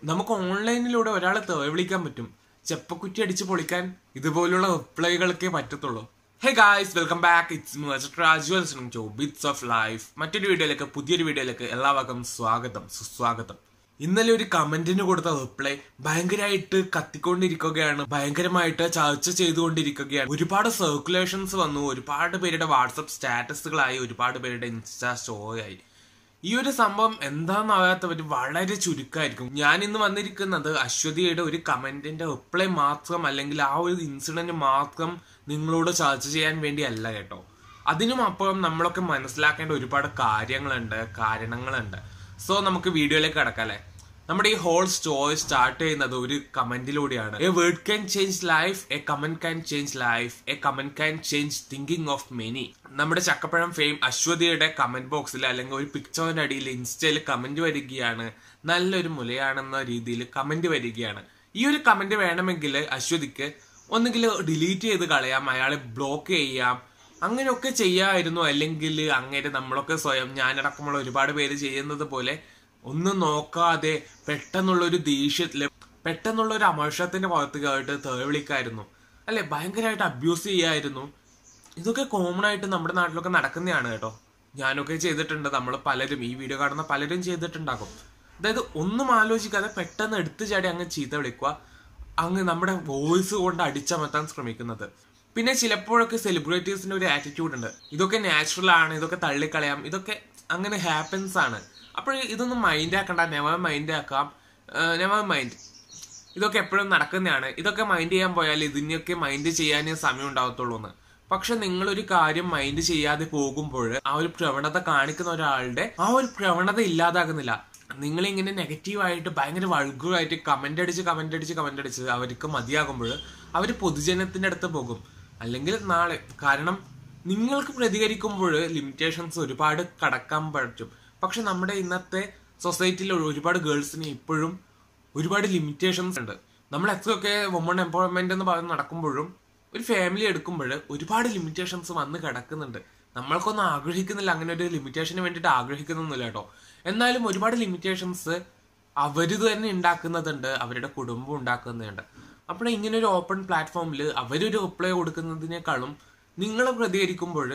നമുക്ക് ഓൺലൈനിലൂടെ ഒരാളെ തേവ് വിളിക്കാൻ പറ്റും ചെപ്പക്കുറ്റി അടിച്ച് പൊളിക്കാൻ ഇതുപോലുള്ള റിപ്ലൈകൾക്കേ പറ്റത്തുള്ളൂ hey guys welcome back it's റാജുവൽ ടു ബിറ്റ്സ് ഓഫ് ലൈഫ് മറ്റൊരു വീഡിയോയിലേക്ക് പുതിയൊരു വീഡിയോയിലേക്ക് എല്ലാവർക്കും സ്വാഗതം സുസ്വാഗതം ഇന്നലെ ഒരു കമന്റിന് കൊടുത്ത റിപ്ലൈ ഭയങ്കരമായിട്ട് കത്തിക്കൊണ്ടിരിക്കുകയാണ് ഭയങ്കരമായിട്ട് ചർച്ച ചെയ്തുകൊണ്ടിരിക്കുകയാണ് ഒരുപാട് സർക്കുലേഷൻസ് വന്നു ഒരുപാട് പേരുടെ വാട്സപ്പ് സ്റ്റാറ്റസുകളായി ഒരുപാട് പേരുടെ ഇൻസ്റ്റാ സ്റ്റോറിയായി ഈ ഒരു സംഭവം എന്താണെന്ന് അറിയാത്തവർ വളരെ ചുരുക്കമായിരിക്കും ഞാൻ ഇന്ന് വന്നിരിക്കുന്നത് അശ്വതിയുടെ ഒരു കമന്റിന്റെ റിപ്ലൈ മാത്രം അല്ലെങ്കിൽ ആ ഒരു ഇൻസിഡന്റ് മാത്രം നിങ്ങളോട് ചർച്ച ചെയ്യാൻ വേണ്ടിയല്ല കേട്ടോ അതിനും അപ്പുറം നമ്മളൊക്കെ മനസ്സിലാക്കേണ്ട ഒരുപാട് കാര്യങ്ങളുണ്ട് കാരണങ്ങളുണ്ട് സോ നമുക്ക് വീഡിയോയിലേക്ക് കടക്കാം അല്ലേ നമ്മുടെ ഈ ഹോൾ സ്റ്റോറി സ്റ്റാർട്ട് ചെയ്യുന്നത് ഒരു കമന്റിലൂടെയാണ് a word can change life a comment can change life a comment can change thinking of many നമ്മുടെ ചക്കപ്പഴം ഫെയിം അശ്വതിയുടെ കമന്റ് ബോക്സിൽ അല്ലെങ്കിൽ ഒരു പിക്ചറിന്റെ അടിയിൽ ഇൻസ്റ്റയിൽ കമന്റ് വരികയാണ് നല്ലൊരു മുലയാണെന്ന രീതിയിൽ കമന്റ് വരികയാണ് ഈ ഒരു കമന്റ് വേണമെങ്കിൽ അശ്വതിക്ക് ഒന്നുകിൽ ഡിലീറ്റ് ചെയ്ത് കളയാം അയാളെ ബ്ലോക്ക് ചെയ്യാം അങ്ങനെയൊക്കെ ചെയ്യാമായിരുന്നു അല്ലെങ്കിൽ അങ്ങനെ നമ്മളൊക്കെ സ്വയം ഞാനടക്കമുള്ള ഒരുപാട് പേര് ചെയ്യുന്നത് പോലെ ഒന്നും നോക്കാതെ പെട്ടെന്നുള്ള ഒരു ദേഷ്യത്തില് പെട്ടെന്നുള്ള ഒരു അമർഷത്തിന്റെ പുറത്തേക്കായിട്ട് തേവിളിക്കായിരുന്നു അല്ലെ ഭയങ്കരമായിട്ട് അബ്യൂസ് ചെയ്യായിരുന്നു ഇതൊക്കെ കോമൺ ആയിട്ട് നമ്മുടെ നാട്ടിലൊക്കെ നടക്കുന്നതാണ് കേട്ടോ ഞാനൊക്കെ ചെയ്തിട്ടുണ്ട് നമ്മൾ പലരും ഈ വീഡിയോ കാണുന്ന പലരും ചെയ്തിട്ടുണ്ടാകും അതായത് ഒന്നും ആലോചിക്കാതെ പെട്ടെന്ന് എടുത്തു ചാടി അങ്ങ് ചീത്ത വിളിക്കുക അങ്ങ് നമ്മുടെ വോയിസ് കൊണ്ട് അടിച്ചമർത്താൻ ശ്രമിക്കുന്നത് പിന്നെ ചിലപ്പോഴൊക്കെ സെലിബ്രിറ്റീസിന്റെ ഒരു ആറ്റിറ്റ്യൂഡ് ഉണ്ട് ഇതൊക്കെ നാച്ചുറൽ ആണ് ഇതൊക്കെ തള്ളിക്കളയാം ഇതൊക്കെ അങ്ങനെ ഹാപ്പൻസ് ആണ് അപ്പോൾ ഇതൊന്നും മൈൻഡ് ആക്കണ്ട നെവർ മൈൻഡ് ആക്കാം നെവർ മൈൻഡ് ഇതൊക്കെ എപ്പോഴും നടക്കുന്നതാണ് ഇതൊക്കെ മൈൻഡ് ചെയ്യാൻ പോയാൽ ഇതിനൊക്കെ മൈൻഡ് ചെയ്യാനേ സമയം ഉണ്ടാവത്തുള്ളൂ എന്ന് പക്ഷെ നിങ്ങൾ ഒരു കാര്യം മൈൻഡ് ചെയ്യാതെ പോകുമ്പോൾ ആ ഒരു പ്രവണത കാണിക്കുന്ന ഒരാളുടെ ആ ഒരു പ്രവണത ഇല്ലാതാകുന്നില്ല നിങ്ങൾ ഇങ്ങനെ നെഗറ്റീവായിട്ട് ഭയങ്കര വൾഗറായിട്ട് കമന്റ് അടിച്ച് കമന്റ് അടിച്ച് കമന്റ് അടിച്ച് അവർക്ക് മതിയാകുമ്പോൾ അവർ പൊതുജനത്തിന്റെ അടുത്ത് പോകും അല്ലെങ്കിൽ നാളെ കാരണം നിങ്ങൾക്ക് പ്രതികരിക്കുമ്പോൾ ലിമിറ്റേഷൻസ് ഒരുപാട് കടക്കാൻ പറ്റും പക്ഷെ നമ്മുടെ ഇന്നത്തെ സൊസൈറ്റിയിൽ ഒരുപാട് ഗേൾസിന് ഇപ്പോഴും ഒരുപാട് ലിമിറ്റേഷൻസ് ഉണ്ട് നമ്മൾ എത്രയൊക്കെ വുമൺ എംപവർമെന്റ് എന്ന് പറഞ്ഞ് നടക്കുമ്പോഴും ഒരു ഫാമിലി എടുക്കുമ്പോൾ ഒരുപാട് ലിമിറ്റേഷൻസ് വന്ന് കിടക്കുന്നുണ്ട് നമ്മൾക്കൊന്നും ആഗ്രഹിക്കുന്നില്ല അങ്ങനെ ഒരു ലിമിറ്റേഷന് വേണ്ടിയിട്ട് ആഗ്രഹിക്കുന്നൊന്നുമില്ല കേട്ടോ എന്നാലും ഒരുപാട് ലിമിറ്റേഷൻസ് അവര് തന്നെ ഉണ്ടാക്കുന്നതുണ്ട് അവരുടെ കുടുംബം ഉണ്ടാക്കുന്നുണ്ട് അപ്പോൾ ഇങ്ങനെ ഒരു ഓപ്പൺ പ്ലാറ്റ്ഫോമിൽ അവരൊരു റിപ്ലൈ കൊടുക്കുന്നതിനേക്കാളും നിങ്ങൾ പ്രതികരിക്കുമ്പോൾ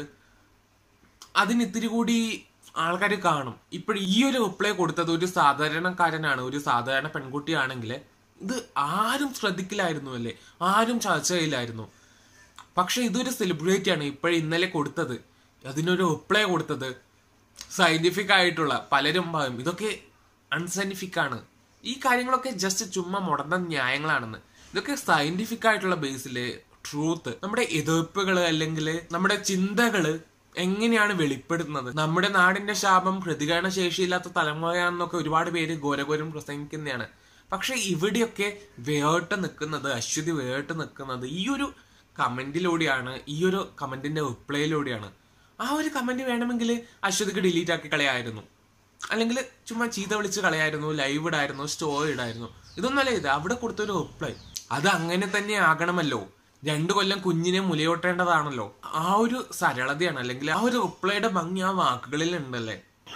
അതിന് ഇത്തിരി കൂടി ആൾക്കാർ കാണും ഇപ്പോൾ ഈ ഒരു റിപ്ലൈ കൊടുത്തത് ഒരു സാധാരണക്കാരനാണ് ഒരു സാധാരണ പെൺകുട്ടിയാണെങ്കിൽ ഇത് ആരും ശ്രദ്ധിക്കില്ലായിരുന്നു അല്ലേ ആരും ചർച്ച ചെയ്യില്ലായിരുന്നു പക്ഷെ ഇതൊരു സെലിബ്രിറ്റിയാണ് ഇപ്പോൾ ഇന്നലെ കൊടുത്തത് അതിനൊരു റിപ്ലൈ കൊടുത്തത് സയന്റിഫിക് ആയിട്ടുള്ള പലരും പറയും ഇതൊക്കെ അൺസയന്റിഫിക് ആണ് ഈ കാര്യങ്ങളൊക്കെ ജസ്റ്റ് ചുമ്മാ മുടന്ന ന്യായങ്ങളാണെന്ന് ഇതൊക്കെ സയന്റിഫിക് ആയിട്ടുള്ള ബേസില് ട്രൂത്ത് നമ്മുടെ എതിർപ്പുകള് അല്ലെങ്കിൽ നമ്മുടെ ചിന്തകള് എങ്ങനെയാണ് വെളിപ്പെടുത്തുന്നത് നമ്മുടെ നാടിന്റെ ശാപം പ്രതികരണ ശേഷിയില്ലാത്ത തലമുറയാണെന്നൊക്കെ ഒരുപാട് പേര് ഘോരഘോരം പ്രസംഗിക്കുന്നതാണ് പക്ഷെ ഇവിടെയൊക്കെ വേറിട്ട് നിൽക്കുന്നത് അശ്വതി വേറിട്ട് നിൽക്കുന്നത് ഈ ഒരു കമന്റിലൂടെയാണ് ഈ ഒരു കമന്റിന്റെ റിപ്ലൈയിലൂടെയാണ് ആ ഒരു കമന്റ് വേണമെങ്കിൽ അശ്വതിക്ക് ഡിലീറ്റ് ആക്കി കളയായിരുന്നു അല്ലെങ്കിൽ ചുമ്മാ ചീത്ത വിളിച്ച് കളയായിരുന്നു ലൈവ് ഇടായിരുന്നു സ്റ്റോറി ഇടായിരുന്നു ഇതൊന്നല്ല ഇത് അവിടെ കൊടുത്തൊരു റിപ്ലൈ അത് അങ്ങനെ തന്നെ ആകണമല്ലോ രണ്ടു കൊല്ലം കുഞ്ഞിനെ മുലയോട്ടേണ്ടതാണല്ലോ ആ ഒരു സരളതയാണ് അല്ലെങ്കിൽ ആ ഒരു റിപ്ലൈയുടെ ഭംഗി ആ വാക്കുകളിൽ ഉണ്ടല്ലേ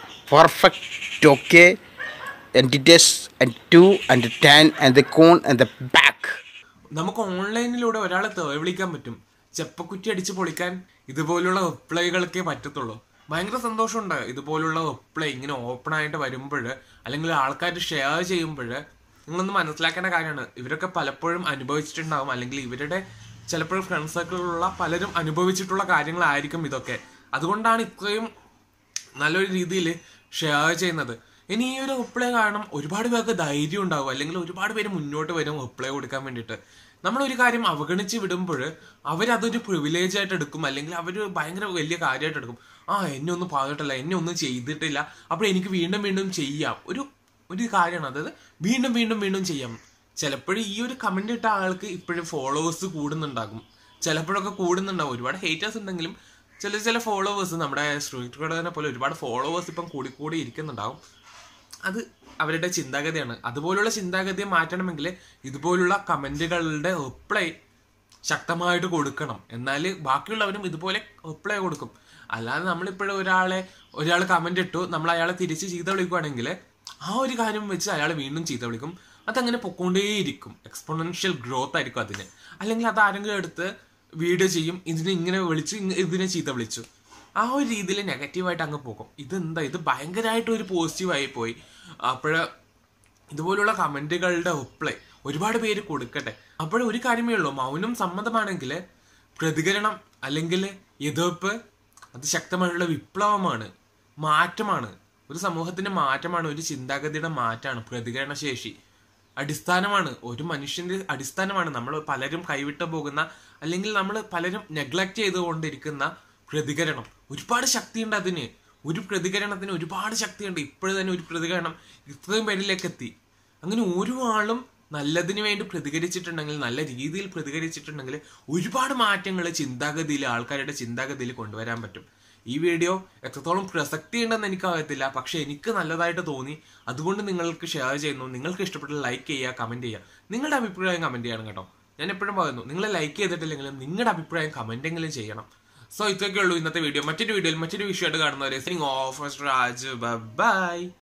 perfect okay entities and two and ten and the cone and the back നമുക്ക് ഓൺലൈനിലൂടെ ഒരാളെ തേവ് വിളിക്കാൻ പറ്റും ചെപ്പക്കുറ്റി അടിച്ച് പൊളിക്കാൻ ഇതുപോലുള്ള റിപ്ലൈകൾക്കേ പറ്റത്തുള്ളൂ ഭയങ്കര സന്തോഷമുണ്ട് ഇതുപോലുള്ള റിപ്ലൈ ഇങ്ങനെ ഓപ്പൺ ആയിട്ട് വരുമ്പോൾ അല്ലെങ്കിൽ ആൾക്കാർ ഷെയർ ചെയ്യുമ്പോൾ നിങ്ങളൊന്ന് മനസ്സിലാക്കേണ്ട കാര്യമാണ് ഇവരൊക്കെ പലപ്പോഴും അനുഭവിച്ചിട്ടുണ്ടാകും അല്ലെങ്കിൽ ഇവരുടെ ചിലപ്പോൾ ഫ്രണ്ട് സർക്കിളിലുള്ള പലരും അനുഭവിച്ചിട്ടുള്ള കാര്യങ്ങളായിരിക്കും ഇതൊക്കെ അതുകൊണ്ടാണ് ഇത്രയും നല്ലൊരു രീതിയിൽ ഷെയർ ചെയ്യുന്നത് ഇനി ഈ ഒരു റിപ്ലൈ കാരണം ഒരുപാട് പേർക്ക് ധൈര്യം ഉണ്ടാവും അല്ലെങ്കിൽ ഒരുപാട് പേര് മുന്നോട്ട് വരും റിപ്ലൈ കൊടുക്കാൻ വേണ്ടിയിട്ട് നമ്മൾ ഒരു കാര്യം അവഗണിച്ച് വിടുമ്പോൾ അവരതൊരു പ്രിവിലേജ് ആയിട്ട് എടുക്കും അല്ലെങ്കിൽ അവർ ഭയങ്കര വലിയ കാര്യമായിട്ട് എടുക്കും ആ എന്നെ ഒന്നും പറഞ്ഞിട്ടില്ല എന്നെ ഒന്നും ചെയ്തിട്ടില്ല അപ്പോൾ എനിക്ക് വീണ്ടും വീണ്ടും ചെയ്യാം ഒരു ഒരു കാര്യമാണ് അതായത് വീണ്ടും വീണ്ടും വീണ്ടും ചെയ്യാം ചിലപ്പോഴും ഈ ഒരു കമന്റ് ഇട്ട ആൾക്ക് ഇപ്പോഴും ഫോളോവേഴ്സ് കൂടുന്നുണ്ടാകും ചിലപ്പോഴൊക്കെ കൂടുന്നുണ്ടാവും ഒരുപാട് ഹേറ്റേഴ്സ് ഉണ്ടെങ്കിലും ചില ചില ഫോളോവേഴ്സ് നമ്മുടെ ശ്രീകൃഷ്ണനെ പോലെ ഒരുപാട് ഫോളോവേഴ്സ് ഇപ്പം കൂടി കൂടി ഇരിക്കുന്നുണ്ടാവും അത് അവരുടെ ചിന്താഗതിയാണ് അതുപോലുള്ള ചിന്താഗതിയെ മാറ്റണമെങ്കിൽ ഇതുപോലുള്ള കമന്റുകളുടെ റിപ്ലൈ ശക്തമായിട്ട് കൊടുക്കണം എന്നാൽ ബാക്കിയുള്ളവരും ഇതുപോലെ റിപ്ലൈ കൊടുക്കും അല്ലാതെ നമ്മളിപ്പോഴും ഒരാളെ ഒരാൾ കമന്റ് ഇട്ടു നമ്മൾ അയാളെ തിരിച്ച് ചീത്ത വിളിക്കുവാണെങ്കിൽ ആ ഒരു കാര്യം വെച്ച് അയാൾ വീണ്ടും ചീത്ത വിളിക്കും അതങ്ങനെ പൊക്കോണ്ടേയിരിക്കും എക്സ്പോണൻഷ്യൽ ഗ്രോത്ത് ആയിരിക്കും അതിന് അല്ലെങ്കിൽ അത് ആരെങ്കിലും എടുത്ത് വീഡിയോ ചെയ്യും ഇതിനെ ഇങ്ങനെ വിളിച്ചു ഇങ്ങ- ഇതിനെ ചീത്ത വിളിച്ചു ആ ഒരു രീതിയിൽ നെഗറ്റീവായിട്ട് അങ്ങ് പോകും ഇതെന്താ ഇത് ഭയങ്കരമായിട്ട് ഒരു പോസിറ്റീവായി പോയി അപ്പോഴ ഇതുപോലുള്ള കമന്റുകളുടെ റിപ്ലൈ ഒരുപാട് പേര് കൊടുക്കട്ടെ അപ്പോൾ ഒരു കാര്യമേ ഉള്ളൂ മൗനം സമ്മതമാണെങ്കിൽ പ്രതികരണം അല്ലെങ്കിൽ എതിർപ്പ് അത് ശക്തമായിട്ടുള്ള വിപ്ലവമാണ് മാറ്റമാണ് ഒരു സമൂഹത്തിന്റെ മാറ്റമാണ് ഒരു ചിന്താഗതിയുടെ മാറ്റമാണ് പ്രതികരണശേഷി അടിസ്ഥാനമാണ് ഒരു മനുഷ്യന്റെ അടിസ്ഥാനമാണ് നമ്മൾ പലരും കൈവിട്ടു പോകുന്ന അല്ലെങ്കിൽ നമ്മൾ പലരും നെഗ്ലക്ട് ചെയ്തുകൊണ്ടിരിക്കുന്ന പ്രതികരണം ഒരുപാട് ശക്തിയുണ്ട് അതിന് ഒരു പ്രതികരണത്തിന് ഒരുപാട് ശക്തിയുണ്ട് ഇപ്പോഴും തന്നെ ഒരു പ്രതികരണം ഇത്രയും പേരിലേക്ക് എത്തി അങ്ങനെ ഓരോ ആളും നല്ലതിന് വേണ്ടി പ്രതികരിച്ചിട്ടുണ്ടെങ്കിൽ നല്ല രീതിയിൽ പ്രതികരിച്ചിട്ടുണ്ടെങ്കിൽ ഒരുപാട് മാറ്റങ്ങൾ ചിന്താഗതിയിൽ ആൾക്കാരുടെ ചിന്താഗതിയിൽ കൊണ്ടുവരാൻ പറ്റും ഈ വീഡിയോ എത്രത്തോളം പ്രസക്തി ഉണ്ടെന്ന് എനിക്കറിയത്തില്ല പക്ഷെ എനിക്ക് നല്ലതായിട്ട് തോന്നി അതുകൊണ്ട് നിങ്ങൾക്ക് ഷെയർ ചെയ്യുന്നു നിങ്ങൾക്ക് ഇഷ്ടപ്പെട്ട ലൈക്ക് ചെയ്യുക കമന്റ് ചെയ്യുക നിങ്ങളുടെ അഭിപ്രായം കമന്റ് ചെയ്യണം കേട്ടോ ഞാൻ എപ്പോഴും പറയുന്നു നിങ്ങൾ ലൈക്ക് ചെയ്തിട്ടില്ലെങ്കിലും നിങ്ങളുടെ അഭിപ്രായം കമന്റെങ്കിലും ചെയ്യണം സോ ഇത്രയൊക്കെ ഉള്ളൂ ഇന്നത്തെ വീഡിയോ മറ്റൊരു വീഡിയോയിൽ മറ്റൊരു വിഷയമായിട്ട് കാണുന്നവരെ ഓഫ് രാജ് ബൈ